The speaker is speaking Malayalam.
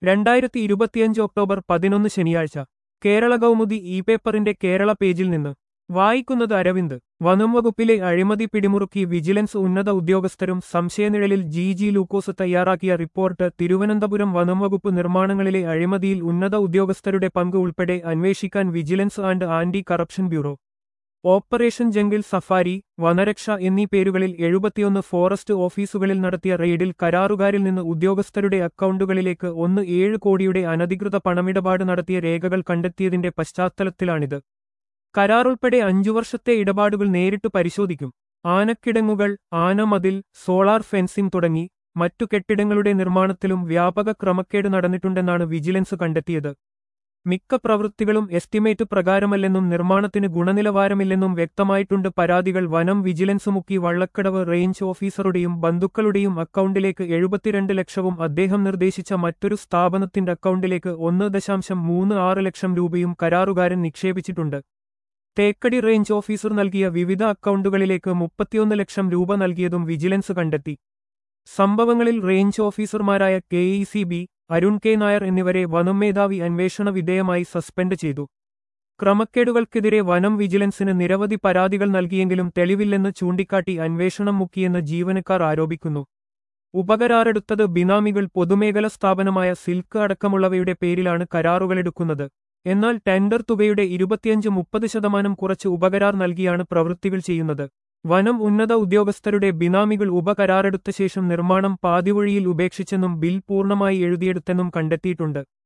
രണ്ടായിരത്തി ഇരുപത്തിയഞ്ച് ഒക്ടോബർ പതിനൊന്ന് ശനിയാഴ്ച കേരള കൗമുദി ഇ പേപ്പറിന്റെ കേരള പേജിൽ നിന്ന് വായിക്കുന്നത് അരവിന്ദ് വനം വകുപ്പിലെ അഴിമതി പിടിമുറുക്കി വിജിലൻസ് ഉന്നത ഉദ്യോഗസ്ഥരും സംശയനിഴലിൽ ജി ജി ലൂക്കോസ് തയ്യാറാക്കിയ റിപ്പോർട്ട് തിരുവനന്തപുരം വനം വകുപ്പ് നിർമ്മാണങ്ങളിലെ അഴിമതിയിൽ ഉന്നത ഉദ്യോഗസ്ഥരുടെ പങ്ക് ഉൾപ്പെടെ അന്വേഷിക്കാൻ vigilance and anti corruption bureau operation jungle safari വനരക്ഷ എന്നീ പേരുകളിൽ എഴുപത്തിയൊന്ന് ഫോറസ്റ്റ് ഓഫീസുകളിൽ നടത്തിയ റെയ്ഡിൽ കരാറുകാരിൽ നിന്ന് ഉദ്യോഗസ്ഥരുടെ അക്കൗണ്ടുകളിലേക്ക് ഒന്ന് ഏഴ് കോടിയുടെ അനധികൃത പണമിടപാട് നടത്തിയ രേഖകൾ കണ്ടെത്തിയതിന്റെ പശ്ചാത്തലത്തിലാണിത് കരാറുൾപ്പെടെ അഞ്ചു വർഷത്തെ ഇടപാടുകൾ നേരിട്ട് പരിശോധിക്കും ആനക്കിടങ്ങുകൾ ആനമതിൽ സോളാർ ഫെൻസിംഗ് തുടങ്ങി മറ്റു കെട്ടിടങ്ങളുടെ നിർമ്മാണത്തിലും വ്യാപക ക്രമക്കേട് നടന്നിട്ടുണ്ടെന്നാണ് വിജിലൻസ് കണ്ടെത്തിയത് മിക്ക പ്രവൃത്തികളും എസ്റ്റിമേറ്റ് പ്രകാരമല്ലെന്നും നിർമ്മാണത്തിന് ഗുണനിലവാരമില്ലെന്നും വ്യക്തമായിട്ടുണ്ട് പരാതികൾ വനം വിജിലൻസ് മുക്കി വള്ളക്കടവ് റേഞ്ച് ഓഫീസറുടെയും ബന്ധുക്കളുടെയും അക്കൗണ്ടിലേക്ക് എഴുപത്തിരണ്ട് ലക്ഷവും അദ്ദേഹം നിർദ്ദേശിച്ച മറ്റൊരു സ്ഥാപനത്തിന്റെ അക്കൗണ്ടിലേക്ക് ഒന്ന് ദശാംശം മൂന്ന് ആറ് ലക്ഷം രൂപയും കരാറുകാരൻ നിക്ഷേപിച്ചിട്ടുണ്ട് തേക്കടി റേഞ്ച് ഓഫീസർ നൽകിയ വിവിധ അക്കൗണ്ടുകളിലേക്ക് മുപ്പത്തിയൊന്ന് ലക്ഷം രൂപ നൽകിയതും വിജിലൻസ് കണ്ടെത്തി സംഭവങ്ങളിൽ റേഞ്ച് ഓഫീസർമാരായ K E C B Arun K Nair എന്നിവരെ വനം മേധാവി അന്വേഷണ വിധേയമായി സസ്പെൻഡ് ചെയ്തു ക്രമക്കേടുകൾക്കെതിരെ വനം വിജിലൻസിന് നിരവധി പരാതികൾ നൽകിയെങ്കിലും തെളിവില്ലെന്ന് ചൂണ്ടിക്കാട്ടി അന്വേഷണം മുക്കിയെന്ന് ജീവനക്കാർ ആരോപിക്കുന്നു ഉപകരാറെടുത്തത് ബിനാമികൾ പൊതുമേഖല സ്ഥാപനമായ സിൽക്ക് അടക്കമുള്ളവയുടെ പേരിലാണ് കരാറുകളെടുക്കുന്നത് എന്നാൽ ടെൻഡർ തുകയുടെ ഇരുപത്തിയഞ്ച് മുപ്പത് ശതമാനം കുറച്ച് ഉപകരാർ നൽകിയാണ് പ്രവൃത്തികൾ ചെയ്യുന്നത് വനം ഉന്നത ഉദ്യോഗസ്ഥരുടെ ബിനാമികൾ ഉപകരാറെടുത്ത ശേഷം നിർമ്മാണം പാതിവഴിയിൽ ഉപേക്ഷിച്ചെന്നും ബിൽ പൂർണ്ണമായി എഴുതിയെടുത്തെന്നും കണ്ടെത്തിയിട്ടുണ്ട്